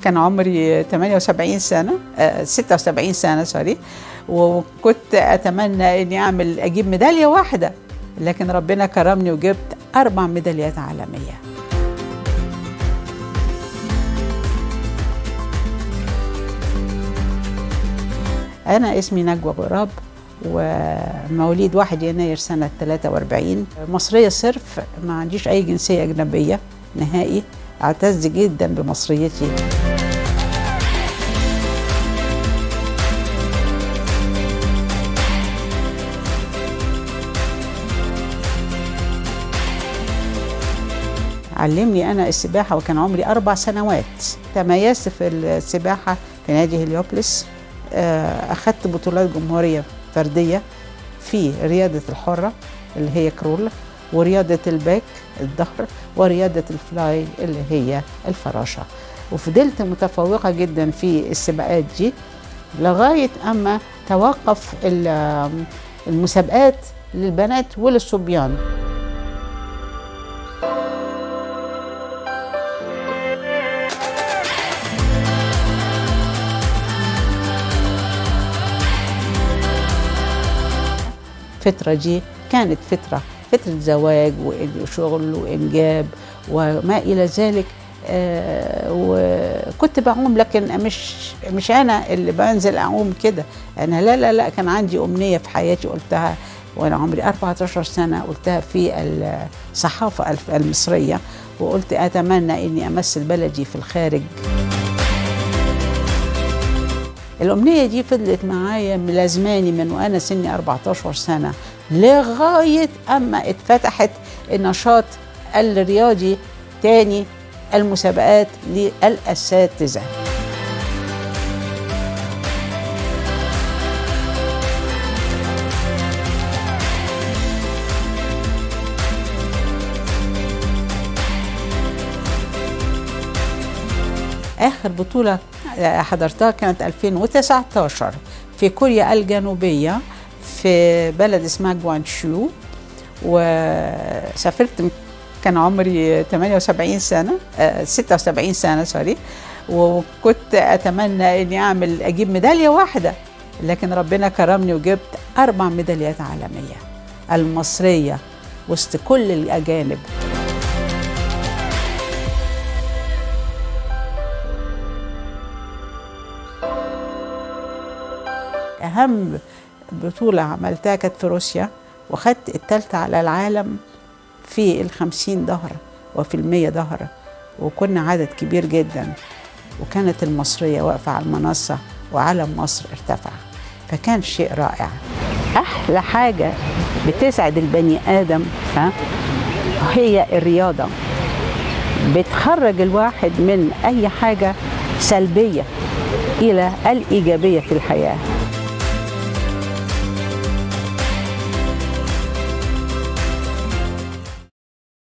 كان عمري 78 سنة آه 76 سنة سوري وكنت أتمنى إني أعمل أجيب ميدالية واحدة لكن ربنا كرمني وجبت أربع ميداليات عالمية أنا اسمي نجوى غراب ومواليد 1 يناير سنة 43 مصرية صرف ما عنديش أي جنسية أجنبية نهائي أعتز جدا بمصريتي علمني أنا السباحة وكان عمري أربع سنوات تميزت في السباحة في نادي هليوبلس أخذت بطولات جمهورية فردية في رياضة الحرة اللي هي كرول ورياضة الباك الظهر ورياضة الفلاي اللي هي الفراشة وفضلت متفوقة جدا في السباقات دي لغاية أما توقف المسابقات للبنات وللصبيان الفترة دي كانت فترة فترة زواج وشغل وإنجاب وما إلى ذلك آه وكنت بعوم لكن مش مش أنا اللي بنزل أعوم كده أنا لا لا لا كان عندي أمنية في حياتي قلتها وأنا عمري 14 سنة قلتها في الصحافة المصرية وقلت أتمنى إني أمثل بلدي في الخارج الأمنية دي فضلت معايا ملازماني من وأنا سني 14 سنة لغاية أما اتفتحت النشاط الرياضي تاني المسابقات للأساتذة آخر بطولة حضرتها كانت 2019 في كوريا الجنوبية في بلد اسمها جوانشو وسافرت كان عمري 78 سنة 76 سنة سوري وكنت أتمنى إني أعمل أجيب ميدالية واحدة لكن ربنا كرمني وجبت أربع ميداليات عالمية المصرية وسط كل الأجانب أهم بطولة عملتها كانت في روسيا وخدت التالتة على العالم في الخمسين ظهر وفي المية ظهر وكنا عدد كبير جدا وكانت المصرية واقفة على المنصة وعلم مصر ارتفع فكان شيء رائع أحلى حاجة بتسعد البني آدم ها هي الرياضة بتخرج الواحد من أي حاجة سلبية إلى الإيجابية في الحياة